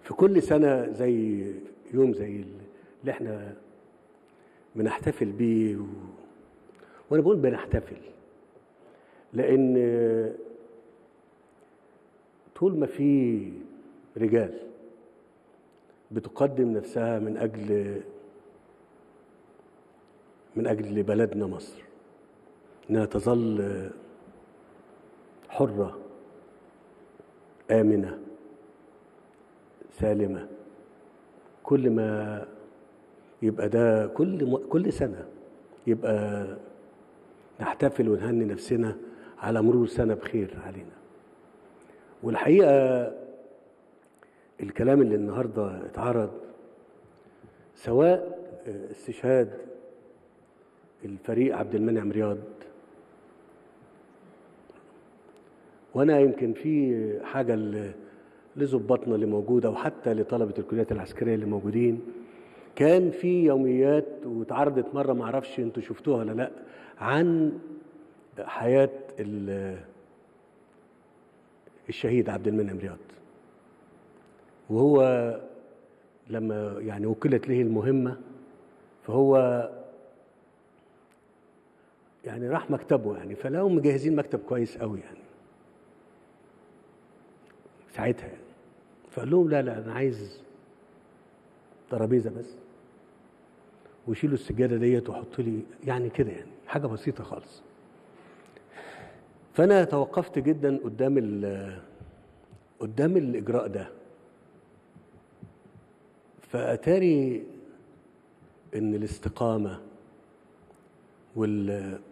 في كل سنة زي يوم زي اللي احنا بنحتفل بيه و... وانا بقول بنحتفل لان طول ما في رجال بتقدم نفسها من اجل من اجل بلدنا مصر انها تظل حره امنه سالمه كل ما يبقى ده كل م... كل سنه يبقى نحتفل ونهني نفسنا على مرور سنه بخير علينا والحقيقه الكلام اللي النهارده اتعرض سواء استشهاد الفريق عبد المنعم رياض وانا يمكن في حاجه لظباطنا اللي موجوده وحتى لطلبه الكليات العسكريه اللي موجودين كان في يوميات واتعرضت مره ما اعرفش انتوا شفتوها ولا لا عن حياه الشهيد عبد المنعم رياض وهو لما يعني وكلت له المهمه فهو يعني راح مكتبه يعني فلقوا مجهزين مكتب كويس قوي يعني ساعتها يعني فقال لهم لا لا انا عايز ترابيزه بس وشيلوا السجاده ديت وحطوا لي يعني كده يعني حاجه بسيطه خالص فانا توقفت جدا قدام قدام الاجراء ده فاتاري ان الاستقامه وال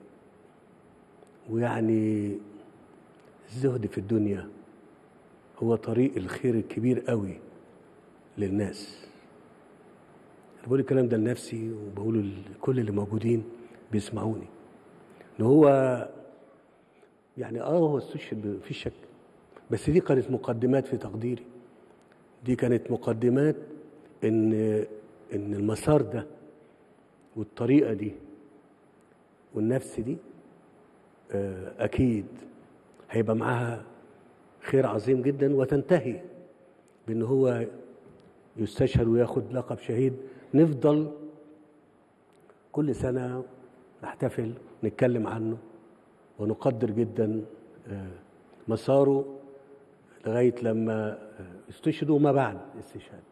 ويعني الزهد في الدنيا هو طريق الخير الكبير قوي للناس انا بقول الكلام ده لنفسي وبقوله لكل اللي موجودين بيسمعوني ان هو يعني اه هو استشهد في شك بس دي كانت مقدمات في تقديري دي كانت مقدمات ان ان المسار ده والطريقه دي والنفس دي اكيد هيبقى معاها خير عظيم جدا وتنتهي بان هو يستشهد وياخد لقب شهيد نفضل كل سنه نحتفل نتكلم عنه ونقدر جدا مساره لغايه لما استشهدوا وما بعد الاستشهاد